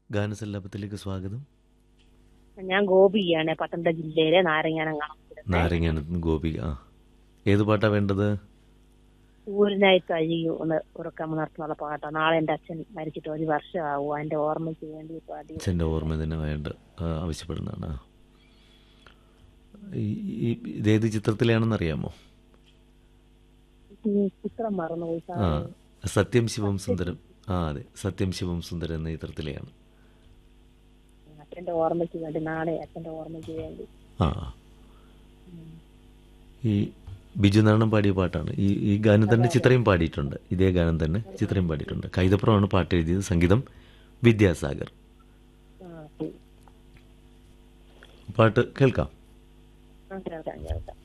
ഗാനസല്ലാപത്തിലേക്ക് സ്വാഗതം ഞാൻ ഗോപിയാണ് പത്തനംതിട്ട ജില്ലയിലെ നാരങ്ങാനങ്ങാണം നാരങ്ങാനത്ത് ഗോപിക ആ ഏത് പാട്ടാ വേണ്ടത് ഊരിനായി കഴിയൂ ഒന്ന് ഉറക്കം നടത്തുന്നുള്ള പാട്ടാണ് നാളെ എൻ്റെ അച്ഛൻ മരിച്ചിട്ട് ഒരു വർഷമാവും അതിന്റെ ഓർമ്മയ്ക്ക് വേണ്ടി പാടി അച്ഛൻ്റെ ഓർമ്മ തന്നെ വേണ്ട ആ, ആവശ്യപ്പെടുന്നതാണ് ആ. ഈ- ഈ ഇതേത് ചിത്രത്തിലാണെന്ന് അറിയാമോ ഈ ചിത്രം മറന്നുപോയി ആ സാറേ. സത്യം ശിവം സുന്ദരം ആ അതെ സത്യം ശിവം സുന്ദരം എന്ന ചിത്രത്തിലെയാണ് അച്ഛന്റെ ഓർമ്മയ്ക്ക് വേണ്ടി നാളെ അച്ഛന്റെ ഓർമ്മയ്ക്ക് വേണ്ടി ആ ഈ ബിജു നാരണം പാടിയ പാട്ടാണ് ഈ ഈ ഗാനം തന്നെ ചിത്രയും പാടിയിട്ടുണ്ട് ഇതേ ഗാനം തന്നെ ചിത്രയും പാടിയിട്ടുണ്ട് കൈതപ്പുറമാണ് പാട്ട് എഴുതിയത് സംഗീതം വിദ്യാസാഗർ ആ, ശരി. പാട്ട് കേൾക്കാം ആ, കേൾക്കാം കേൾക്കാം